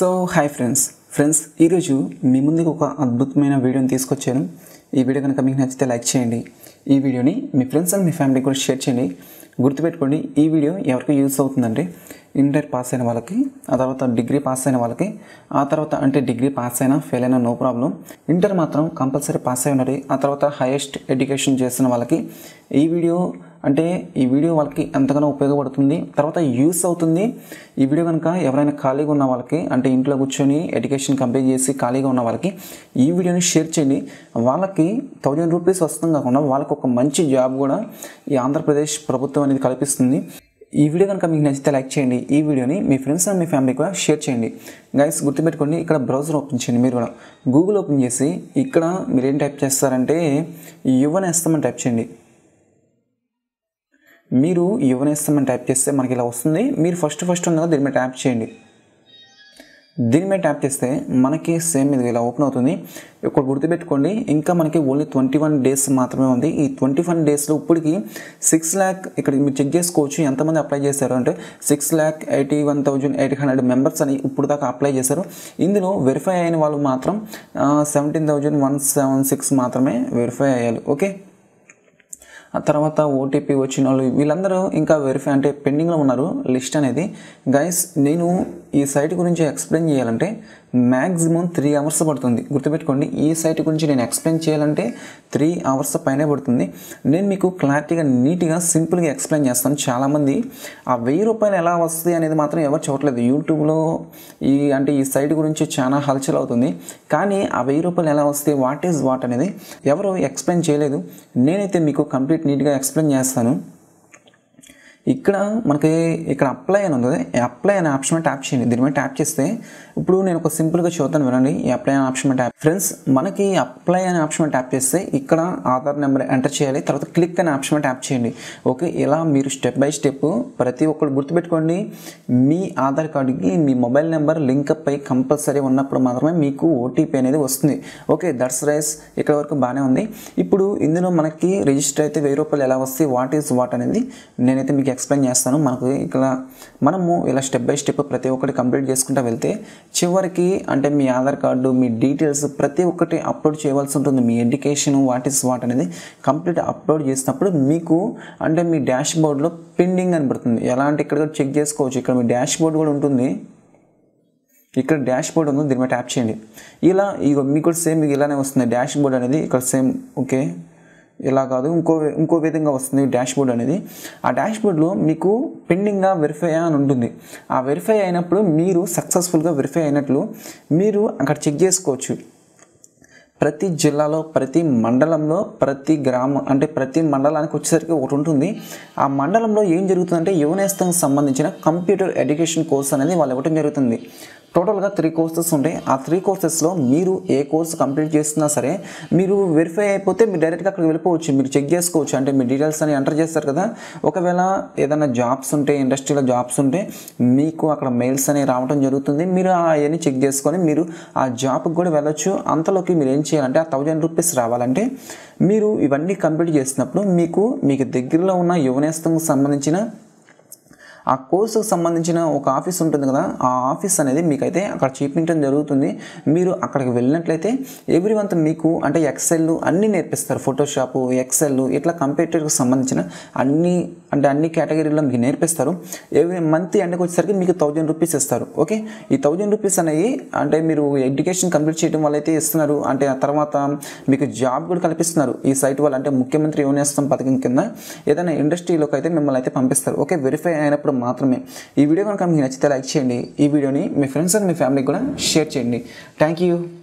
so hi friends friends ఈరోజు మీ ముందుకు ఒక అద్భుతమైన వీడియోని తీసుకొచ్చాను ఈ వీడియో కనుక మీకు నచ్చితే లైక్ చేయండి ఈ వీడియోని మీ ఫ్రెండ్స్ అండ్ మీ ఫ్యామిలీ కూడా షేర్ చేయండి గుర్తుపెట్టుకోండి ఈ వీడియో ఎవరికి యూస్ అవుతుందంటే ఇంటర్ పాస్ అయిన వాళ్ళకి ఆ తర్వాత డిగ్రీ పాస్ అయిన వాళ్ళకి ఆ తర్వాత అంటే డిగ్రీ పాస్ అయినా ఫెయిల్ అయినా నో ప్రాబ్లం ఇంటర్ మాత్రం కంపల్సరీ పాస్ అయి ఉండాలి ఆ తర్వాత హైయెస్ట్ ఎడ్యుకేషన్ చేసిన వాళ్ళకి ఈ వీడియో అంటే ఈ వీడియో వాళ్ళకి ఎంతగానో ఉపయోగపడుతుంది తర్వాత యూస్ అవుతుంది ఈ వీడియో కనుక ఎవరైనా ఖాళీగా ఉన్న వాళ్ళకి అంటే ఇంట్లో కూర్చొని ఎడ్యుకేషన్ కంప్లీట్ చేసి ఖాళీగా ఉన్న వాళ్ళకి ఈ వీడియోని షేర్ చేయండి వాళ్ళకి థౌజండ్ రూపీస్ వస్తుంది కాకుండా వాళ్ళకి ఒక మంచి జాబ్ కూడా ఈ ఆంధ్రప్రదేశ్ ప్రభుత్వం అనేది కల్పిస్తుంది ఈ వీడియో కనుక మీకు నచ్చితే లైక్ చేయండి ఈ వీడియోని మీ ఫ్రెండ్స్ అండ్ మీ ఫ్యామిలీ కూడా షేర్ చేయండి గైస్ గుర్తుపెట్టుకోండి ఇక్కడ బ్రౌజర్ ఓపెన్ చేయండి మీరు కూడా గూగుల్ ఓపెన్ చేసి ఇక్కడ మీరు ఏం టైప్ చేస్తారంటే యువనేస్తామని టైప్ చేయండి మీరు యువనేస్తామని టైప్ చేస్తే మనకి ఇలా వస్తుంది మీరు ఫస్ట్ ఫస్ట్ ఉన్నదో దీని మీద ట్యాప్ చేయండి దీని మీద ట్యాప్ చేస్తే మనకి సేమ్ ఇది ఇలా ఓపెన్ అవుతుంది ఇక్కడ గుర్తుపెట్టుకోండి ఇంకా మనకి ఓన్లీ ట్వంటీ వన్ డేస్ మాత్రమే ఉంది ఈ ట్వంటీ వన్ డేస్లో ఇప్పటికి సిక్స్ ల్యాక్ ఇక్కడ మీరు చెక్ చేసుకోవచ్చు ఎంతమంది అప్లై చేశారు అంటే six lakh eighty one thousand eight hundred members అని ఇప్పుడు దాకా అప్లై చేశారు ఇందులో వెరిఫై అయిన వాళ్ళు మాత్రం seventeen thousand one seven six మాత్రమే వెరిఫై అయ్యారు ఓకే ఆ తర్వాత ఓటీపీ వచ్చిన వాళ్ళు వీళ్ళందరూ ఇంకా వెరిఫై అంటే పెండింగ్లో ఉన్నారు లిస్ట్ అనేది గైస్ నేను ఈ సైట్ గురించి ఎక్స్ప్లెయిన్ చేయాలంటే మ్యాక్సిమం త్రీ అవర్స్ పడుతుంది గుర్తుపెట్టుకోండి ఈ సైట్ గురించి నేను ఎక్స్ప్లెయిన్ చేయాలంటే త్రీ అవర్స్ పైనే పడుతుంది నేను మీకు క్లారిటీగా నీట్గా సింపుల్గా ఎక్స్ప్లెయిన్ చేస్తాను చాలామంది ఆ వెయ్యి రూపాయలు ఎలా వస్తాయి అనేది మాత్రం ఎవరు చూడట్లేదు యూట్యూబ్లో ఈ అంటే ఈ సైట్ గురించి చాలా హల్చల్ అవుతుంది కానీ ఆ వెయ్యి రూపాయలు ఎలా వస్తాయి వాట్ ఈజ్ వాట్ అనేది ఎవరు ఎక్స్ప్లెయిన్ చేయలేదు నేనైతే మీకు కంప్లీట్ నీట్గా ఎక్స్ప్లెయిన్ చేస్తాను ఇక్కడ మనకి ఇక్కడ అప్లై అని ఉంది ఈ అప్లై అనే ఆప్షన్ మీద ట్యాప్ చేయండి దీని మీద ట్యాప్ చేస్తే ఇప్పుడు నేను ఒక సింపుల్గా చూద్దాను వినండి ఈ అప్లై అనే ఆప్షన్ మీద ట్యాప్ ఫ్రెండ్స్ మనకి అప్లై అనే ఆప్షన్ మీద ట్యాప్ చేస్తే ఇక్కడ ఆధార్ నెంబర్ ఎంటర్ చేయాలి తర్వాత క్లిక్ అనే ఆప్షన్ మీద ట్యాప్ చేయండి ఓకే ఇలా మీరు స్టెప్ బై స్టెప్ ప్రతి ఒక్కరు గుర్తుపెట్టుకోండి మీ ఆధార్ కార్డుకి మీ మొబైల్ నెంబర్ లింకప్ అయి కంపల్సరీ ఉన్నప్పుడు మాత్రమే మీకు ఓటీపీ అనేది వస్తుంది ఓకే దట్స్ రైస్ ఇక్కడ వరకు బాగానే ఉంది ఇప్పుడు ఇందులో మనకి రిజిస్టర్ అయితే వెయ్యి రూపాయలు ఎలా వస్తాయి వాట్ ఈస్ వాట్ అనేది నేనైతే మీకు ఎక్స్ప్లెయిన్ చేస్తాను మనకు ఇక్కడ మనము ఇలా స్టెప్ బై స్టెప్ ప్రతి ఒక్కటి కంప్లీట్ చేసుకుంటూ వెళ్తే చివరికి అంటే మీ ఆధార్ కార్డు మీ డీటెయిల్స్ ప్రతి ఒక్కటి అప్లోడ్ చేయవలసి ఉంటుంది మీ ఎడ్యుకేషన్ వాట్ ఈస్ వాట్ అనేది కంప్లీట్ అప్లోడ్ చేసినప్పుడు మీకు అంటే మీ డాష్ బోర్డ్లో పెండింగ్ అని పడుతుంది ఎలా అంటే ఇక్కడ కూడా చెక్ చేసుకోవచ్చు ఇక్కడ మీ డాష్ బోర్డ్ కూడా ఉంటుంది ఇక్కడ డాష్ బోర్డ్ ఉంది దీని మీద ట్యాప్ చేయండి ఇలా ఇక మీకు కూడా సేమ్ మీకు ఇలానే వస్తుంది డాష్ బోర్డ్ అనేది ఇక్కడ సేమ్ ఓకే ఇలా కాదు ఇంకో ఇంకో విధంగా వస్తుంది డాష్ బోర్డ్ అనేది ఆ డాష్ బోర్డ్లో మీకు పెండింగ్గా వెరిఫై అని ఉంటుంది ఆ వెరిఫై అయినప్పుడు మీరు సక్సెస్ఫుల్గా వెరిఫై అయినట్లు మీరు అక్కడ చెక్ చేసుకోవచ్చు ప్రతి జిల్లాలో ప్రతి మండలంలో ప్రతి గ్రామం అంటే ప్రతి మండలానికి వచ్చేసరికి ఒకటి ఉంటుంది ఆ మండలంలో ఏం జరుగుతుందంటే యువనేస్తానికి సంబంధించిన కంప్యూటర్ ఎడ్యుకేషన్ కోర్స్ అనేది వాళ్ళు ఇవ్వటం జరుగుతుంది టోటల్గా త్రీ కోర్సెస్ ఉంటాయి ఆ త్రీ కోర్సెస్లో మీరు ఏ కోర్స్ కంప్లీట్ చేస్తున్నా సరే మీరు వెరిఫై అయిపోతే మీరు డైరెక్ట్గా అక్కడికి వెళ్ళిపోవచ్చు మీరు చెక్ చేసుకోవచ్చు అంటే మీ డీటెయిల్స్ అని ఎంటర్ చేస్తారు కదా ఒకవేళ ఏదైనా జాబ్స్ ఉంటే ఇండస్ట్రీలో జాబ్స్ ఉంటే మీకు అక్కడ మెయిల్స్ అనేవి రావడం జరుగుతుంది మీరు అవన్నీ చెక్ చేసుకొని మీరు ఆ జాబ్కి కూడా వెళ్ళొచ్చు అంతలోకి మీరు ఏం చేయాలంటే ఆ థౌజండ్ రూపీస్ రావాలంటే మీరు ఇవన్నీ కంప్లీట్ చేసినప్పుడు మీకు మీకు దగ్గరలో ఉన్న యువనేస్తంకి సంబంధించిన ఆ కోర్సుకు సంబంధించిన ఒక ఆఫీస్ ఉంటుంది కదా ఆ ఆఫీస్ అనేది మీకైతే అక్కడ చూపించడం జరుగుతుంది మీరు అక్కడికి వెళ్ళినట్లయితే ఎవ్రీ మంత్ మీకు అంటే ఎక్సెల్ అన్నీ నేర్పిస్తారు ఫోటోషాప్ ఎక్సెల్ ఇట్లా కంప్యూటర్కి సంబంధించిన అన్ని అంటే అన్ని కేటగిరీలో మీకు నేర్పిస్తారు ఎవ్రీ మంత్ ఎండకి వచ్చేసరికి మీకు థౌజండ్ రూపీస్ ఇస్తారు ఓకే ఈ థౌజండ్ రూపీస్ అనేవి అంటే మీరు ఎడ్యుకేషన్ కంప్లీట్ చేయడం వల్ల అయితే ఇస్తున్నారు అంటే ఆ తర్వాత మీకు జాబ్ కూడా కల్పిస్తున్నారు ఈ సైట్ వాళ్ళు అంటే ముఖ్యమంత్రి యువనేస్తం పథకం కింద ఏదైనా ఇండస్ట్రీలోకి అయితే మిమ్మల్ని అయితే పంపిస్తారు ఓకే వెరిఫై అయినప్పుడు మాత్రమే ఈ వీడియో కనుక మీకు నచ్చితే లైక్ చేయండి ఈ వీడియోని మీ ఫ్రెండ్స్ అండ్ మీ ఫ్యామిలీకి కూడా షేర్ చేయండి థ్యాంక్ యూ